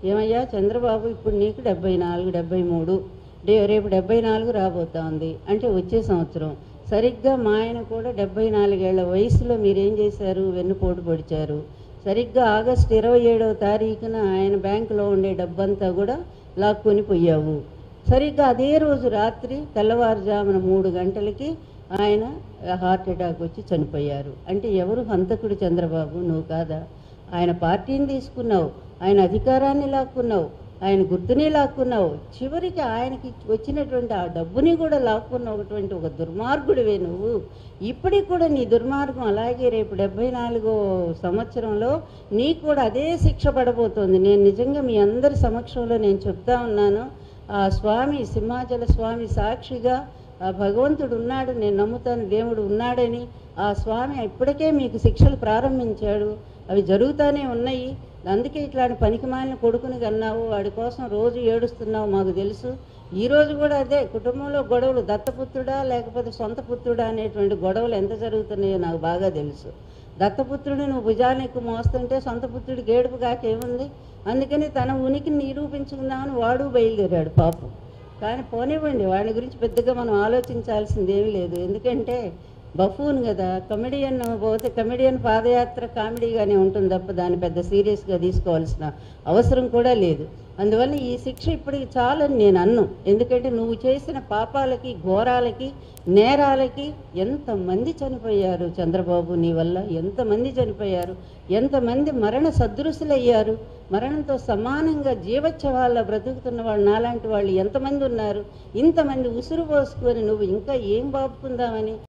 ఏమయ్యా చంద్రబాబు ఇప్పుడు నీకు డెబ్బై నాలుగు డెబ్బై మూడు డే రేపు డెబ్బై నాలుగు రాబోతా ఉంది అంటే వచ్చే సంవత్సరం సరిగ్గా మా ఆయన కూడా డెబ్బై నాలుగేళ్ల వయసులో మీరేం చేశారు వెన్నుపోటు పొడిచారు సరిగ్గా ఆగస్టు ఇరవై ఏడవ తారీఖున ఆయన బ్యాంకులో ఉండే డబ్బంతా కూడా లాక్కొని పోయావు సరిగ్గా అదే రోజు రాత్రి తెల్లవారుజామున మూడు గంటలకి ఆయన హార్ట్ అటాక్ వచ్చి చనిపోయారు అంటే ఎవరు హంతకుడు చంద్రబాబు నువ్వు కాదా ఆయన పార్టీని తీసుకున్నావు ఆయన అధికారాన్ని లాక్కున్నావు ఆయన గుర్తుని లాక్కున్నావు చివరికి ఆయనకి వచ్చినటువంటి ఆ డబ్బుని కూడా లాక్కున్నటువంటి ఒక దుర్మార్గుడివే నువ్వు ఇప్పటికి కూడా నీ దుర్మార్గం అలాగే రేపు డెబ్బై నాలుగో సంవత్సరంలో నీకు కూడా అదే శిక్ష పడబోతోంది నేను నిజంగా మీ అందరి సమక్షంలో నేను చెప్తా ఉన్నాను ఆ స్వామి సింహాచల స్వామి సాక్షిగా ఆ భగవంతుడు ఉన్నాడు నేను నమ్ముతాను దేవుడు ఉన్నాడని ఆ స్వామి ఇప్పటికే మీకు శిక్షలు ప్రారంభించాడు అవి జరుగుతూనే ఉన్నాయి అందుకే ఇట్లాంటి పనికిమాలిన కొడుకుని కన్నావు వాడి కోసం రోజు ఏడుస్తున్నావు మాకు తెలుసు ఈ రోజు కూడా అదే కుటుంబంలో గొడవలు దత్తపుత్రుడా లేకపోతే సొంత పుత్రుడా అనేటువంటి గొడవలు ఎంత జరుగుతున్నాయో నాకు బాగా తెలుసు దత్తపుత్రుడు నువ్వు భుజానికి మోస్తుంటే సొంత పుత్రుడికి ఏడుపు కాకేముంది అందుకని తన ఉనికిని నిరూపించుకుందామని వాడు బయలుదేరాడు పాపం కానీ పోనివ్వండి వాడి గురించి పెద్దగా మనం ఆలోచించాల్సింది ఏమీ లేదు ఎందుకంటే బఫూన్ కదా కమెడియన్ పోతే కమెడియన్ పాదయాత్ర కామెడీగానే ఉంటుంది తప్ప దాన్ని పెద్ద సీరియస్గా తీసుకోవాల్సిన అవసరం కూడా లేదు అందువల్ల ఈ శిక్ష ఇప్పటికి చాలని నేను అన్ను ఎందుకంటే నువ్వు చేసిన పాపాలకి ఘోరాలకి నేరాలకి ఎంతమంది చనిపోయారు చంద్రబాబు నీ వల్ల ఎంతమంది చనిపోయారు ఎంతమంది మరణ సదృశులయ్యారు మరణంతో సమానంగా జీవోత్సవాల్లో బ్రతుకుతున్న వాళ్ళు నాలాంటి వాళ్ళు ఎంతమంది ఉన్నారు ఇంతమంది ఉసురు పోసుకొని నువ్వు ఇంకా ఏం బాపుకుందామని